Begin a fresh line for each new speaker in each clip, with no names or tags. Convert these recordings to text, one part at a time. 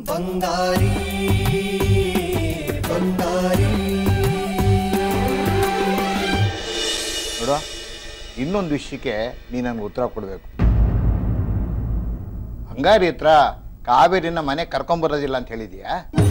ಬಂಗಾರಿ ಬಂಗಾರಿ
ನೋಡು ಇನ್ನೊಂದು ವಿಷಯಕ್ಕೆ ನೀ ನನಗೆ ಉತ್ತರ ಕೊಡಬೇಕು ಬಂಗಾರಿ ಹತ್ರ ಕಾವೇರಿನ ಮನೆ ಕರ್ಕೊಂಬರೋದಿಲ್ಲ ಅಂತ ಹೇಳಿದ್ಯಾ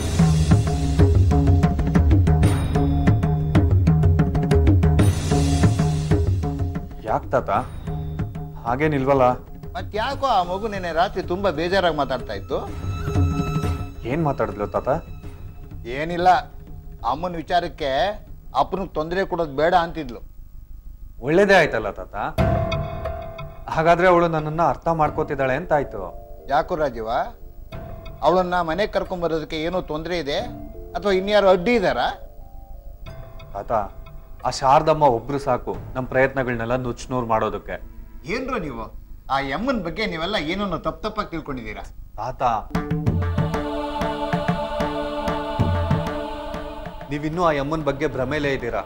ಯಾಕೆ ತಾತ ಹಾಗೇನಿಲ್ವಲ್ಲ
ಮತ್ತೆ ಯಾಕೋ ಆ ಮಗು ನಿನ್ನೆ ರಾತ್ರಿ ತುಂಬಾ ಬೇಜಾರಾಗಿ ಮಾತಾಡ್ತಾ ಇತ್ತು
ಏನು ಮಾತಾಡಿದ್ಲು ತಾತ
ಏನಿಲ್ಲ ಅಮ್ಮನ ವಿಚಾರಕ್ಕೆ ಅಪ್ಪನಿಗೆ ತೊಂದರೆ ಕೊಡೋದು ಬೇಡ ಅಂತಿದ್ಲು
ಒಳ್ಳೇದೇ ಆಯ್ತಲ್ಲ ತಾತ ಹಾಗಾದ್ರೆ ಅವಳು ನನ್ನನ್ನ ಅರ್ಥ ಮಾಡ್ಕೋತಿದ್ದಾಳೆ ಅಂತ ಆಯ್ತು
ಯಾಕೋ ರಾಜೀವ ಅವಳನ್ನ ಮನೆಗೆ ಕರ್ಕೊಂಬರೋದಕ್ಕೆ ಏನೋ ತೊಂದರೆ ಇದೆ ಅಥವಾ ಇನ್ಯಾರು ಅಡ್ಡಿ ಇದ್ದಾರಾ
ತಾತ ಆ ಶಾರದಮ್ಮ ಒಬ್ರು ಸಾಕು ನಮ್ಮ ಪ್ರಯತ್ನಗಳನ್ನೆಲ್ಲ ನುಚ್ಚುನೂರು ಮಾಡೋದಕ್ಕೆ
ಏನ್ರೋ ನೀವು ಆ ಯಮ್ಮನ ಬಗ್ಗೆ ನೀವೆಲ್ಲ ಏನನ್ನು ತಪ್ಪು ತಪ್ಪಾಗಿ ತಿಳ್ಕೊಂಡಿದ್ದೀರಾ
ತಾತ ನೀವಿನ್ನೂ ಆ ಯಮ್ಮನ ಬಗ್ಗೆ ಭ್ರಮೇಲೇ ಇದ್ದೀರಾ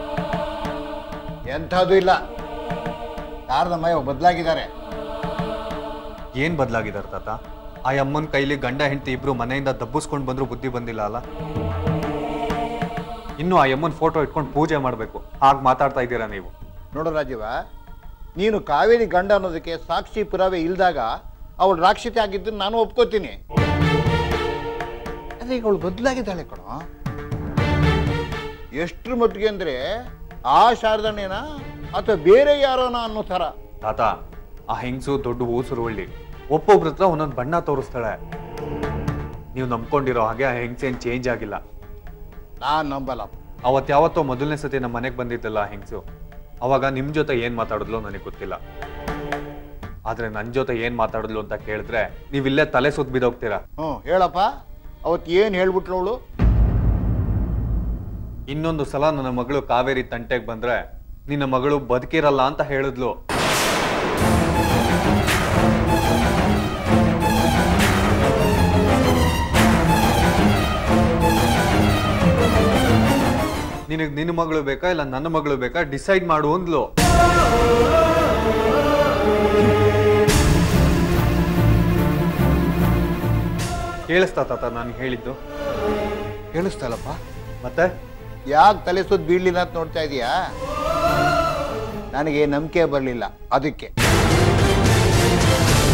ಎಂಥದ್ದು ಇಲ್ಲ ಶಾರದಮ್ಮಯ್ಯ ಬದಲಾಗಿದ್ದಾರೆ
ಏನ್ ಬದಲಾಗಿದಾರ ತಾತ ಆ ಅಮ್ಮನ ಕೈಲಿ ಗಂಡ ಹೆಂಡತಿ ಇಬ್ರು ಮನೆಯಿಂದ ದಬ್ಬಿಸ್ಕೊಂಡು ಬಂದ್ರು ಬುದ್ಧಿ ಬಂದಿಲ್ಲ ಅಲ್ಲ ಇನ್ನು ಆ ಅಮ್ಮನ ಫೋಟೋ ಇಟ್ಕೊಂಡು ಪೂಜೆ ಮಾಡ್ಬೇಕು ಹಾಗೆ ಮಾತಾಡ್ತಾ ಇದ್ದೀರಾ ನೀವು
ನೋಡು ರಾಜೀವ ನೀನು ಕಾವೇರಿ ಗಂಡ ಅನ್ನೋದಕ್ಕೆ ಸಾಕ್ಷಿ ಪುರಾವೆ ಇಲ್ದಾಗ ಅವಳು ರಾಕ್ಷಸಿ ಆಗಿದ್ದನ್ನು ನಾನು ಒಪ್ಕೋತೀನಿ ಅದೇ ಈಗ ಅವಳು ಬದಲಾಗಿದ್ದಾಳೆ ಕಣೋ ಎಷ್ಟ್ರ ಮಟ್ಟಿಗೆ ಅಂದ್ರೆ ಆ ಶಾರದಣ್ಣೇನ ಅಥವಾ ಬೇರೆ ಯಾರೋನ ಅನ್ನೋ ಥರ
ತಾತ ಆ ಹೆಂಗಸು ದೊಡ್ಡ ಊಸುರು ಒಳ್ಳಿ ಒಬ್ಬೊಬ್ರ ಹತ್ರ ಒಂದೊಂದು ಬಣ್ಣ ತೋರಿಸ್ತಾಳೆ ನೀವು ನಂಬ್ಕೊಂಡಿರೋ ಹಾಗೆ ಆ ಹೆಂಗಸೇನ್ ಚೇಂಜ್ ಆಗಿಲ್ಲ
ನಾನು ನಂಬಲ್ಲ
ಅವತ್ ಯಾವತ್ತೋ ಮೊದಲನೇ ಸತಿ ನಮ್ಮ ಮನೆಗೆ ಬಂದಿದ್ದಲ್ಲ ಆ ಹೆಂಗಸು ಅವಾಗ ನಿಮ್ ಜೊತೆ ಏನ್ ಮಾತಾಡಿದ್ಲು ನನಗೆ ಗೊತ್ತಿಲ್ಲ ಆದ್ರೆ ನನ್ ಜೊತೆ ಏನ್ ಮಾತಾಡಿದ್ಲು ಅಂತ ಕೇಳಿದ್ರೆ ನೀವಿಲ್ಲೇ ತಲೆ ಸುತ್ತ ಬಿದ್ದೋಗ್ತೀರಾ
ಹ್ಞೂ ಹೇಳಪ್ಪ ಅವತ್ತು ಏನು ಹೇಳ್ಬಿಟ್ಲು ಅವಳು
ಇನ್ನೊಂದು ಸಲ ನನ್ನ ಮಗಳು ಕಾವೇರಿ ತಂಟೆಗೆ ಬಂದ್ರೆ ನಿನ್ನ ಮಗಳು ಬದುಕಿರಲ್ಲ ಅಂತ ಹೇಳಿದ್ಲು ನಿನಗೆ ನಿನ್ನ ಮಗಳು ಬೇಕಾ ಇಲ್ಲ ನನ್ನ ಮಗಳು ಬೇಕಾ ಡಿಸೈಡ್ ಮಾಡು ಅಂದ್ಲು ಕೇಳಿಸ್ತಾ ತಾತ ನಾನು ಹೇಳಿದ್ದು
ಕೇಳಿಸ್ತಲ್ಲಪ್ಪ
ಮತ್ತೆ
ಯಾಕೆ ತಲೆ ಸುತ್ತ ಬೀಳಲಿಲ್ಲ ಅಂತ ನೋಡ್ತಾ ಇದೀಯಾ ನನಗೆ ನಂಬಿಕೆ ಬರಲಿಲ್ಲ ಅದಕ್ಕೆ